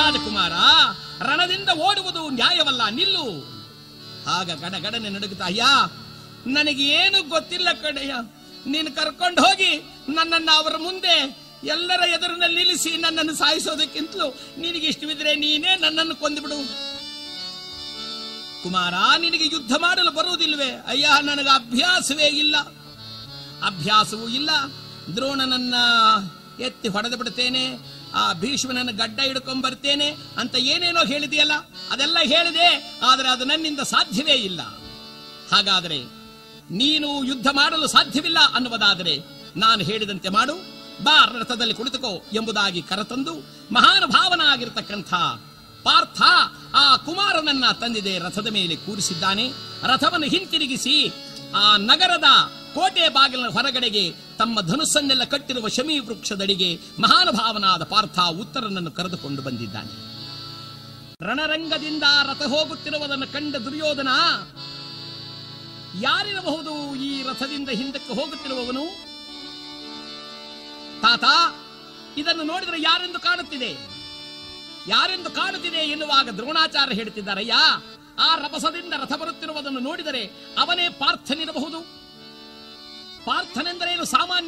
ರಾಜಕುಮಾರ ರಣದಿಂದ ಓಡುವುದು ನ್ಯಾಯವಲ್ಲ ನಿಲ್ಲು ಆಗ ಗಡಗಡನೆ ನಡುಗುತ್ತಾ ಅಯ್ಯ ನನಗೆ ಏನು ಗೊತ್ತಿಲ್ಲ ಕಡೆಯ ನೀನು ಕರ್ಕೊಂಡು ಹೋಗಿ ನನ್ನನ್ನು ಅವರ ಮುಂದೆ ಎಲ್ಲರ ಎದುರಿನಲ್ಲಿ ನಿಲ್ಲಿಸಿ ನನ್ನನ್ನು ಸಾಯಿಸೋದಕ್ಕಿಂತಲೂ ನಿನಗೆ ಇಷ್ಟವಿದ್ರೆ ನೀನೇ ನನ್ನನ್ನು ಕೊಂದುಬಿಡು ಕುಮಾರ ನಿನಗೆ ಯುದ್ಧ ಮಾಡಲು ಬರುವುದಿಲ್ವೇ ಅಯ್ಯ ನನಗೆ ಅಭ್ಯಾಸವೇ ಇಲ್ಲ ಅಭ್ಯಾಸವೂ ಇಲ್ಲ ದ್ರೋಣನನ್ನ ಎತ್ತಿ ಹೊಡೆದು ಬಿಡ್ತೇನೆ ಆ ಭೀಷ್ಮನನ್ನ ಗಡ್ಡ ಹಿಡ್ಕೊಂಡ್ ಬರ್ತೇನೆ ಅಂತ ಏನೇನೋ ಹೇಳಿದೆಯಲ್ಲ ಅದೆಲ್ಲ ಹೇಳಿದೆ ಆದರೆ ಅದು ನನ್ನಿಂದ ಸಾಧ್ಯವೇ ಇಲ್ಲ ಹಾಗಾದರೆ ನೀನು ಯುದ್ಧ ಮಾಡಲು ಸಾಧ್ಯವಿಲ್ಲ ಅನ್ನುವುದಾದರೆ ನಾನು ಹೇಳಿದಂತೆ ಮಾಡು ಬಾ ರಥದಲ್ಲಿ ಕುಳಿತುಕೋ ಎಂಬುದಾಗಿ ಕರೆತಂದು ಮಹಾನುಭಾವನಾಗಿರ್ತಕ್ಕಂಥ ಪಾರ್ಥ ಆ ಕುಮಾರನನ್ನ ತಂದಿದೆ ರಥದ ಮೇಲೆ ಕೂರಿಸಿದ್ದಾನೆ ರಥವನ್ನು ಹಿಂತಿರುಗಿಸಿ ಆ ನಗರದ ಕೋಟೆ ಬಾಗಿಲಿನ ಹೊರಗಡೆಗೆ ತಮ್ಮ ಧನುಸ್ಸನ್ನೆಲ್ಲ ಕಟ್ಟಿರುವ ಶಮಿ ವೃಕ್ಷದಡಿಗೆ ಮಹಾನುಭಾವನಾದ ಪಾರ್ಥ ಉತ್ತರನನ್ನು ಕರೆದುಕೊಂಡು ಬಂದಿದ್ದಾನೆ ರಣರಂಗದಿಂದ ರಥ ಹೋಗುತ್ತಿರುವುದನ್ನು ಕಂಡ ದುರ್ಯೋಧನ ಯಾರಿರಬಹುದು ಈ ರಥದಿಂದ ಹಿಂದಕ್ಕೆ ಹೋಗುತ್ತಿರುವವನು ತಾತ ಇದನ್ನು ನೋಡಿದರೆ ಯಾರೆಂದು ಕಾಣುತ್ತಿದೆ ಯಾರೆಂದು ಕಾಣುತ್ತಿದೆ ಎನ್ನುವಾಗ ದ್ರೋಣಾಚಾರ್ಯ ಹೇಳುತ್ತಿದ್ದಾರಯ್ಯ ಆ ರಭಸದಿಂದ ರಥ ಬರುತ್ತಿರುವುದನ್ನು ನೋಡಿದರೆ ಅವನೇ ಪಾರ್ಥನಿರಬಹುದು ಪಾರ್ಥನೆಂದರೇನು ಸಾಮಾನ್ಯ